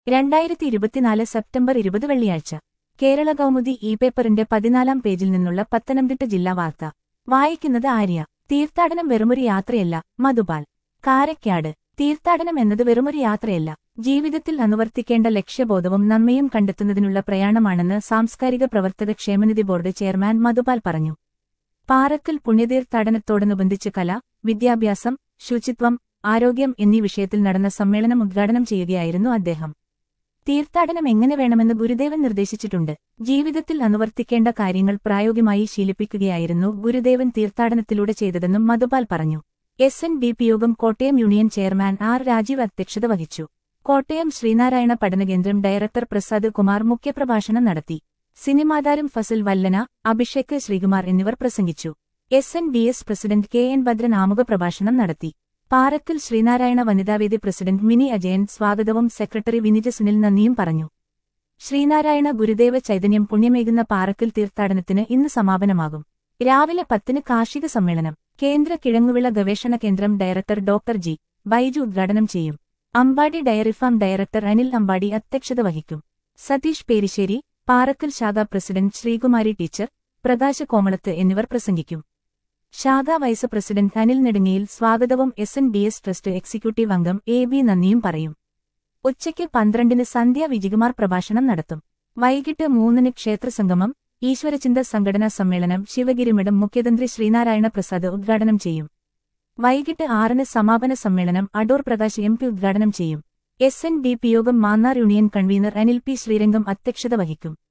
രണ്ടായിരത്തി ഇരുപത്തിനാല് സെപ്റ്റംബർ ഇരുപത് വെള്ളിയാഴ്ച കേരള കൗമുദി ഇ പേപ്പറിന്റെ പതിനാലാം പേജിൽ നിന്നുള്ള പത്തനംതിട്ട ജില്ലാ വാർത്ത വായിക്കുന്നത് ആര്യ തീർത്ഥാടനം വെറുമൊരു യാത്രയല്ല മധുപാൽ കാരക്കാട് തീർത്ഥാടനം എന്നത് വെറുമൊരു യാത്രയല്ല ജീവിതത്തിൽ അനുവർത്തിക്കേണ്ട ലക്ഷ്യബോധവും നന്മയും കണ്ടെത്തുന്നതിനുള്ള പ്രയാണമാണെന്ന് സാംസ്കാരിക പ്രവർത്തക ക്ഷേമനിധി ബോർഡ് ചെയർമാൻ മധുപാൽ പറഞ്ഞു പാറക്കൽ പുണ്യതീർത്ഥാടനത്തോടനുബന്ധിച്ച് കല വിദ്യാഭ്യാസം ശുചിത്വം ആരോഗ്യം എന്നീ വിഷയത്തിൽ നടന്ന സമ്മേളനം ഉദ്ഘാടനം ചെയ്യുകയായിരുന്നു അദ്ദേഹം തീർത്ഥാടനം എങ്ങനെ വേണമെന്ന് ഗുരുദേവൻ നിർദ്ദേശിച്ചിട്ടുണ്ട് ജീവിതത്തിൽ അനുവർത്തിക്കേണ്ട കാര്യങ്ങൾ പ്രായോഗികമായി ശീലിപ്പിക്കുകയായിരുന്നു ഗുരുദേവൻ തീർത്ഥാടനത്തിലൂടെ ചെയ്തതെന്നും മധുപാൽ പറഞ്ഞു എസ് എൻ ഡി പി യോഗം Kottayam union chairman R Rajeev അധ്യക്ഷത വഹിച്ചു കോട്ടയം ശ്രീനാരായണ പഠനകേന്ദ്രം ഡയറക്ടർ പ്രസാദ് കുമാർ മുഖ്യപ്രഭാഷണം നടത്തി സിനിമാതാരം ഫസൽ വല്ലന അഭിഷേക് ശ്രീകുമാർ എന്നിവർ പ്രസംഗിച്ചു S N D S president K N Bhadran ആമുഖ പ്രഭാഷണം നടത്തി പാറക്കൽ ശ്രീനാരായണ വനിതാവേദി പ്രസിഡന്റ് മിനി അജയൻ സ്വാഗതവും സെക്രട്ടറി വിനിജ സുനിൽ നന്ദിയും പറഞ്ഞു ശ്രീനാരായണ ഗുരുദേവ ചൈതന്യം പുണ്യമേകുന്ന പാറക്കൽ തീർത്ഥാടനത്തിന് ഇന്ന് സമാപനമാകും രാവിലെ പത്തിന് കാർഷിക സമ്മേളനം കേന്ദ്ര കിഴങ്ങുവിള ഗവേഷണ കേന്ദ്രം ഡയറക്ടർ ഡോക്ടർ ജി ബൈജു ഉദ്ഘാടനം ചെയ്യും Ambadi dairy farm director Anil Ambadi അധ്യക്ഷത വഹിക്കും സതീഷ് പേരിശ്ശേരി പാറക്കൽ ശാഖാ പ്രസിഡന്റ് ശ്രീകുമാരി ടീച്ചർ പ്രകാശ കോമളത്ത് എന്നിവർ പ്രസംഗിക്കും ശാഖാ വൈസ് പ്രസിഡന്റ് അനിൽ നെടുങ്ങയിൽ സ്വാഗതവും S N D S trust executive അംഗം എ ബി നന്ദിയും പറയും ഉച്ചയ്ക്ക് പന്ത്രണ്ടിന് സന്ധ്യ വിജികുമാർ പ്രഭാഷണം നടത്തും വൈകിട്ട് മൂന്നിന് ക്ഷേത്രസംഗമം ഈശ്വരചിന്ത സംഘടനാ സമ്മേളനം ശിവഗിരിമഠം മുഖ്യതന്ത്രി ശ്രീനാരായണ പ്രസാദ് ഉദ്ഘാടനം ചെയ്യും വൈകിട്ട് ആറിന് സമാപന സമ്മേളനം അടൂർ പ്രകാശ് എം പി ഉദ്ഘാടനം ചെയ്യും എസ് എൻ ഡി പി യോഗം Mannar union convener Anil P Sreerangam അധ്യക്ഷത വഹിക്കും